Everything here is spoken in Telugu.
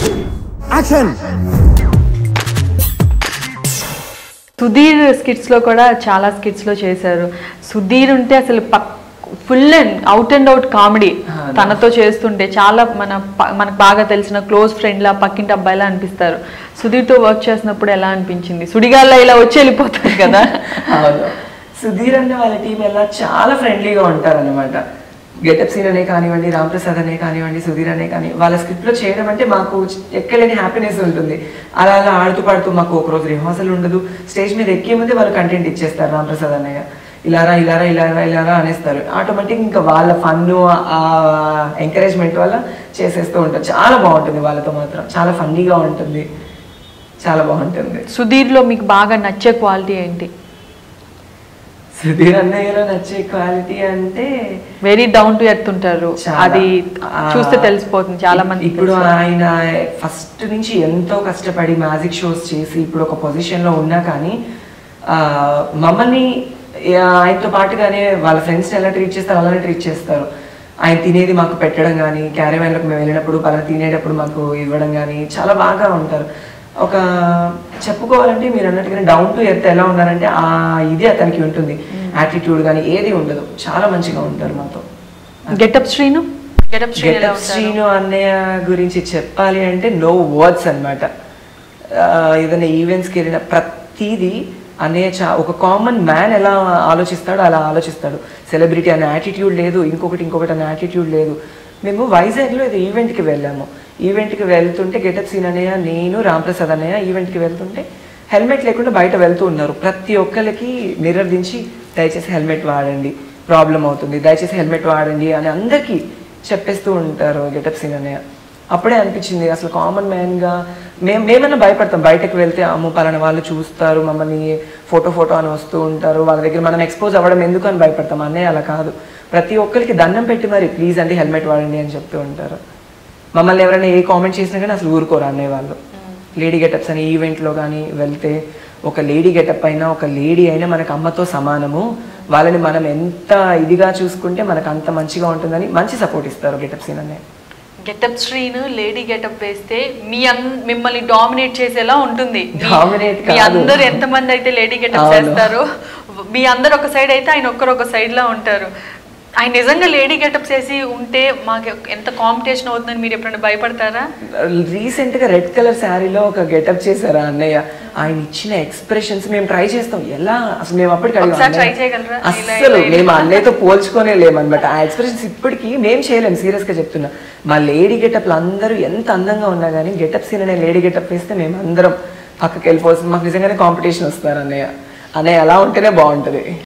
యాక్షన్ సుధీర్ స్కిట్స్ లో కూడా చాలా స్కిట్స్ లో చేశారు సుధీర్ ఉంటే అసలు full and out and out comedy తనతో చేస్తుంటే చాలా మన ప- మనకు బాగా తెలిసిన క్లోజ్ ఫ్రెండ్ లా పక్కింటి అబ్బాయిలా అనిపిస్తారు సుధీర్తో వర్క్ చేసినప్పుడు ఎలా అనిపించింది సుడిగాల్లో ఇలా వచ్చి వెళ్ళిపోతారు కదా అవును సుధీర్ అనే వాళ్ళ టీం ఎలా చాలా ఫ్రెండ్లీగా ఉంటారు అనమాట గెటప్ సీన్ అనే కానివ్వండి రాంప్రసాద్ అనే కానివ్వండి సుధీర్ అనే కానీ వాళ్ళ స్క్రిప్ట్ లో చేయడం అంటే మాకు ఎక్కలేని హ్యాపీనెస్ ఉంటుంది అలా అలా ఆడుతూ పాడుతూ మాకు ఒక రోజు రిహార్సల్ ఉండదు స్టేజ్ మీద ఎక్కే ముందే వాళ్ళు కంటెంట్ ఇచ్చేస్తారు రాంప్రసాద్ అన్నయ్య ఇలారా ఇలారా ఇలారా ఇలారా అనేస్తారు ఆటోమేటిక్ ఇంకా వాళ్ళ ఫన్ ఆ ఎంకరేజ్మెంట్ వల్ల చేసేస్తూ ఉంటారు చాలా బాగుంటుంది వాళ్ళతో మాత్రం చాలా ఫన్నీగా ఉంటుంది చాలా బాగుంటుంది సుధీర్లో మీకు బాగా నచ్చే క్వాలిటీ ఏంటి సుధీర్ అన్నయ్యలో నచ్చే క్వాలిటీ అంటే వెరీ డౌన్ టు ఎర్త్ ఉంటారు చాలా. అది ఆ, చూస్తే తెలిసిపోతుంది చాలా మంది ఇప్పుడు ఆయన ఫస్ట్ నుంచి ఎంతో కష్టపడి మ్యాజిక్ షోస్ చేసి ఇప్పుడు ఒక పొజిషన్ లో ఉన్నా కానీ ఆ, మమ్మల్ని ఆ, ఆయనతో పాటుగానే వాళ్ళ ఫ్రెండ్స్ని ఎలా ట్రీట్ చేస్తారు అలానే ట్రీట్ చేస్తారు ఆయన తినేది మాకు పెట్టడం కానీ క్యారీవ్యాన్లకు మేము వెళ్ళినప్పుడు పలానా తినేటప్పుడు మాకు ఇవ్వడం కానీ చాలా బాగా ఉంటారు ఒక చెప్పుకోవాలంటే మీరు అన్నట్టుగానే డౌన్ టు ఎర్త్ ఎలా ఉన్నారంటే ఆ ఇది అతనికి ఉంటుంది యాటిట్యూడ్ కానీ ఏది ఉండదు చాలా మంచిగా ఉంటారు మాతో గెటప్ శ్రీను గెటప్ శ్రీను ఎలా గెటప్ ఉంటారు శ్రీను అన్నయ్య గురించి చెప్పాలి అంటే నో వర్డ్స్ అనమాట ఏదైనా ఈవెంట్స్కి వెళ్ళిన ప్రతిదీ అన్నయ్య చా ఒక కామన్ మ్యాన్ ఎలా ఆలోచిస్తాడో అలా ఆలోచిస్తాడు సెలబ్రిటీ అనే యాటిట్యూడ్ లేదు ఇంకొకటి ఇంకొకటి అనే యాటిట్యూడ్ లేదు మేము వైజాగ్లో ఇది ఈవెంట్కి వెళ్ళాము ఈవెంట్కి వెళ్తుంటే గెటప్ సీన్ అన్నయ్య నేను రాంప్రసాద్ అన్నయ్య ఈవెంట్కి వెళ్తుంటే హెల్మెట్ లేకుండా బయట వెళ్తూ ఉన్నారు ప్రతి ఒక్కరికి మిర్రర్ దించి దయచేసి హెల్మెట్ వాడండి ప్రాబ్లం అవుతుంది దయచేసి హెల్మెట్ వాడండి అని అందరికీ చెప్పేస్తూ ఉంటారు గెటప్ సీన్ అన్నయ్య అప్పుడే అనిపించింది అసలు కామన్ మ్యాన్గా మేము మేమన్నా భయపడతాం బయటకు వెళ్తే అమ్మో పలానా వాళ్ళు చూస్తారు మమ్మల్ని ఫోటో ఫోటో అని వస్తూ ఉంటారు వాళ్ళ దగ్గర మనం ఎక్స్పోజ్ అవ్వడం ఎందుకు అని భయపడతాం అన్నయ్య అలా కాదు ప్రతి ఒక్కరికి దండం పెట్టి మరి ప్లీజ్ అండి హెల్మెట్ వాడండి అని చెప్తూ ఉంటారు మమ్మల్ని ఎవరైనా ఏ కామెంట్ చేసినా కానీ అసలు ఊరుకోరు అన్నయ్య వాళ్ళు లేడీ గెటప్స్ అని ఈవెంట్లో కానీ వెళ్తే ఒక లేడీ గెటప్ అయినా ఒక లేడీ అయినా మనకు అమ్మతో సమానము వాళ్ళని మనం ఎంత ఇదిగా చూసుకుంటే మనకు అంత మంచిగా ఉంటుందని మంచి సపోర్ట్ ఇస్తారు గెటప్ సీన్ అన్నయ్య గెటప్ శ్రీను లేడీ గెటప్ వేస్తే మీ అన్ మిమ్మల్ని డామినేట్ చేసేలా ఉంటుంది మీ- Dominate మీ కాదు. అందరు ఎంతమంది అయితే లేడీ గెటప్ అవును. చేస్తారో మీ అందరు ఒక సైడ్ అయితే ఆయన ఒక్కరు ఒక సైడ్ లా ఉంటారు ఆయన నిజంగా లేడీ గెటప్ చేసి ఉంటే మాకు ఎంత కాంపిటీషన్ అవుతుందని మీరు ఎప్పుడైనా భయపడతారా రీసెంట్ గా రెడ్ కలర్ శారీలో ఒక గెటప్ చేశారు ఆ అన్నయ్య ఆయన ఇచ్చిన ఎక్స్ప్రెషన్స్ మేము ట్రై చేస్తాం ఎలా అసలు మేము అప్పటికి అడిగాం, ఒకసారి try అన్నయ్య, చేయగలరా? ఇలా, అస్సలు ఇలా, మేము అన్నయ్యతో పోల్చుకోనే లేమన్నమాట ఆ ఎక్స్ప్రెషన్స్ ఇప్పటికీ మేము చేయలేము సీరియస్ గా చెప్తున్నా మా లేడీ గెటప్లు అందరూ ఎంత అందంగా ఉన్నా కానీ గెటప్ సీన్ అనే లేడీ గెటప్ వేస్తే మేము అందరం పక్కకి వెళ్ళిపోవాల్సింది మాకు నిజంగానే కాంపిటీషన్ వస్తారు అన్నయ్య అన్నయ్య అలా ఉంటేనే బాగుంటది